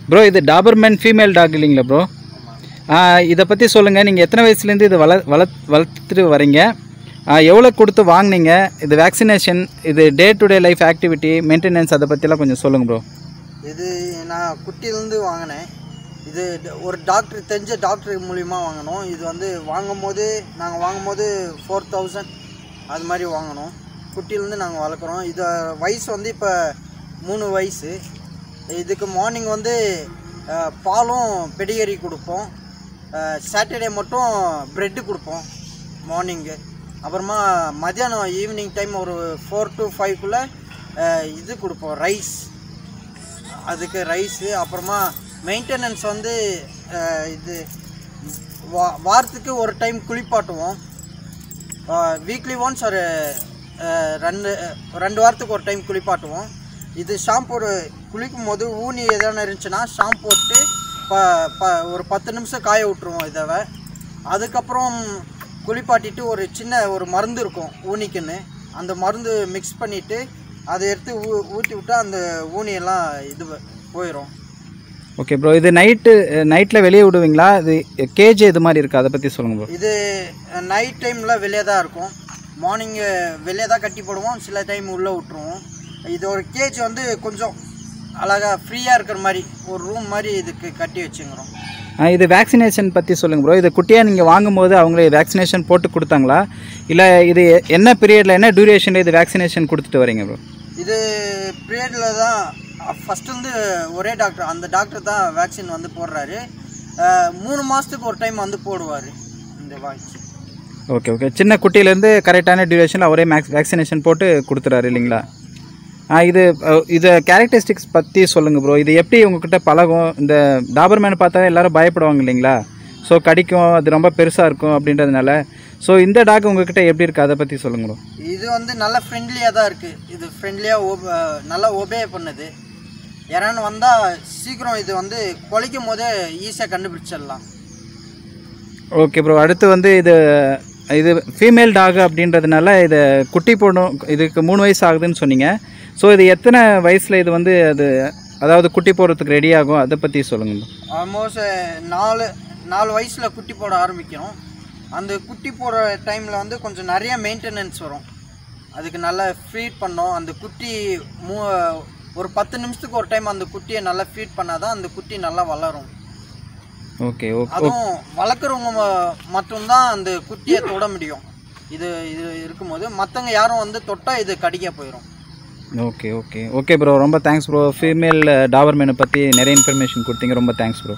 Bro இது Doberman female dog இல்லைங்களா bro இதை பற்றி சொல்லுங்கள் நீங்கள் எத்தனை வயசுலேருந்து இது வள வள வளர்த்துட்டு வரீங்க ஆ, எவ்வளோ கொடுத்து வாங்குனீங்க இது வேக்சினேஷன் இது day to day life activity maintenance அதை பற்றிலாம் கொஞ்சம் சொல்லுங்கள் ப்ரோ இது நான் குட்டியிலேருந்து வாங்கினேன் இது ட- ஒரு டாக்டர் தெரிஞ்ச டாக்டர் மூலிமா வாங்கினோம் இது வந்து வாங்கும் போது நாங்கள் வாங்கும் போது ஃபோர் தௌசண்ட் அது மாதிரி வாங்கினோம் குட்டியிலேருந்து நாங்கள் வளர்க்குறோம் இது வயசு வந்து இப்போ மூணு வயசு இதுக்கு மார்னிங் வந்து அஹ், பாலும் பெடிகரி கொடுப்போம் சாட்டர்டே மட்டும் ப்ரெட்டு கொடுப்போம் மார்னிங்கு அப்புறமா மத்தியானம் ஈவினிங் டைம் ஒரு ஃபோர் டு ஃபைவ்க்குள்ளே இது கொடுப்போம் ரைஸ் அதுக்கு ரைஸு அப்புறமா மெயின்டெனன்ஸ் வந்து அஹ், இது வா வாரத்துக்கு ஒரு டைம் குளிப்பாட்டுவோம் வீக்லி ஒன்ஸ் ஒரு அஹ், ரெண்டு ரெண்டு வாரத்துக்கு ஒரு டைம் குளிப்பாட்டுவோம் இது ஷாம்பு குளிக்கும் போது ஊனி எதனா இருந்துச்சுன்னா ஷாம்பு போட்டு ப ப ஒரு பத்து நிமிஷம் காய விட்ருவோம் இதை அதுக்கப்புறம் குளிப்பாட்டிட்டு ஒரு சின்ன ஒரு மருந்து இருக்கும் ஊனிக்குன்னு அந்த மருந்து மிக்ஸ் பண்ணிவிட்டு அதை எடுத்து ஊ ஊற்றி விட்டா அந்த ஊனியெல்லாம் இது போயிடும் ஓகே ப்ரோ இது நைட்டு நைட்டில் வெளியே விடுவீங்களா இது கேஜ் இது மாதிரி இருக்குது அதை பற்றி சொல்லுங்கள் ப்ரோ இது நைட் டைமில் வெளியே தான் இருக்கும் மார்னிங்கு வெளியே தான் கட்டி போடுவோம் சில டைம் உள்ளே விட்ருவோம் இது ஒரு கேஜ் வந்து கொஞ்சம் அழகாக ஃப்ரீயாக இருக்கிற மாதிரி ஒரு ரூம் மாதிரி இதுக்கு கட்டி வச்சுங்கிறோம் ஆ, இது வேக்சினேஷன் பற்றி சொல்லுங்கள் ப்ரோ இது குட்டியாக நீங்கள் வாங்கும்போது அவங்களே வேக்சினேஷன் போட்டு கொடுத்தாங்களா இல்லை இது என்ன பீரியடில் என்ன டியூரேஷனில் இது வேக்சினேஷன் கொடுத்துட்டு வரீங்க ப்ரோ இது பீரியடில் தான் ஃபஸ்ட்டு ஒரே டாக்டர் அந்த டாக்டர் தான் வேக்சின் வந்து போடுறாரு அஹ், மூணு மாதத்துக்கு ஒரு டைம் வந்து போடுவார் இந்த வேக்சின் ஓகே ஓகே சின்ன குட்டியிலேருந்து கரெக்டான டியூரேஷனில் அவரே மேக்ஸ் வேக்சினேஷன் போட்டு கொடுத்துறாரு இல்லைங்களா ஆ இது அஹ், இது கேரக்டரிஸ்டிக்ஸ் பற்றி சொல்லுங்கள் ப்ரோ இது எப்படி உங்ககிட்ட பழகும் இந்த டாபர்மேன் பார்த்தா எல்லாரும் பயப்படுவாங்க இல்லைங்களா ஸோ கடிக்கும் அது ரொம்ப பெருசாக இருக்கும் அப்படின்றதுனால ஸோ இந்த டாக் உங்ககிட்ட எப்படி இருக்குது அதை பற்றி சொல்லுங்க ப்ரோ இது வந்து நல்ல ஃப்ரெண்ட்லியாக தான் இருக்குது இது ஃப்ரெண்ட்லியாக நல்லா ஒபே பண்ணுது யாரானு வந்தால் சீக்கிரம் இது வந்து குலைக்கும் போதே ஈஸியாக கண்டுபிடிச்சிடலாம் ஓகே ப்ரோ அடுத்து வந்து இது இது ஃபீமேல் டாக் அப்படின்றதுனால இதை குட்டி போடும் இதுக்கு மூணு வயசு ஆகுதுன்னு சொன்னீங்க ஸோ இது எத்தனை வயசில் இது வந்து அது அதாவது குட்டி போடுறதுக்கு ரெடி ஆகும் அதை பற்றி சொல்லுங்கள் bro. ஆல்மோஸ்ட் நாலு நாலு வயசில் குட்டி போட ஆரம்பிக்கும் அந்த குட்டி போடுற டைமில் வந்து கொஞ்சம் நிறைய மெயின்டெனன்ஸ் வரும் அதுக்கு நல்லா ஃபீட் பண்ணோம் அந்த குட்டி மூ ஒரு பத்து நிமிஷத்துக்கு ஒரு டைம் அந்த குட்டியை நல்லா ஃபீட் பண்ணால் தான் அந்த குட்டி நல்லா வளரும் ஓகே ஓகே அதுவும் வளர்க்குறவங்க ம- மட்டும்தான் அந்த குட்டியை தொட முடியும் இது இது இருக்கும்போது மற்றவங்க யாரும் வந்து தொட்டால் இது கடிக்க போயிடும் ஓகே ஓகே ஓகே ப்ரோ ரொம்ப தேங்க்ஸ் ப்ரோ ஃபீமேல் டாபர் மேனை பற்றி நிறைய இன்ஃபர்மேஷன் கொடுத்தீங்க ரொம்ப தேங்க்ஸ் ப்ரோ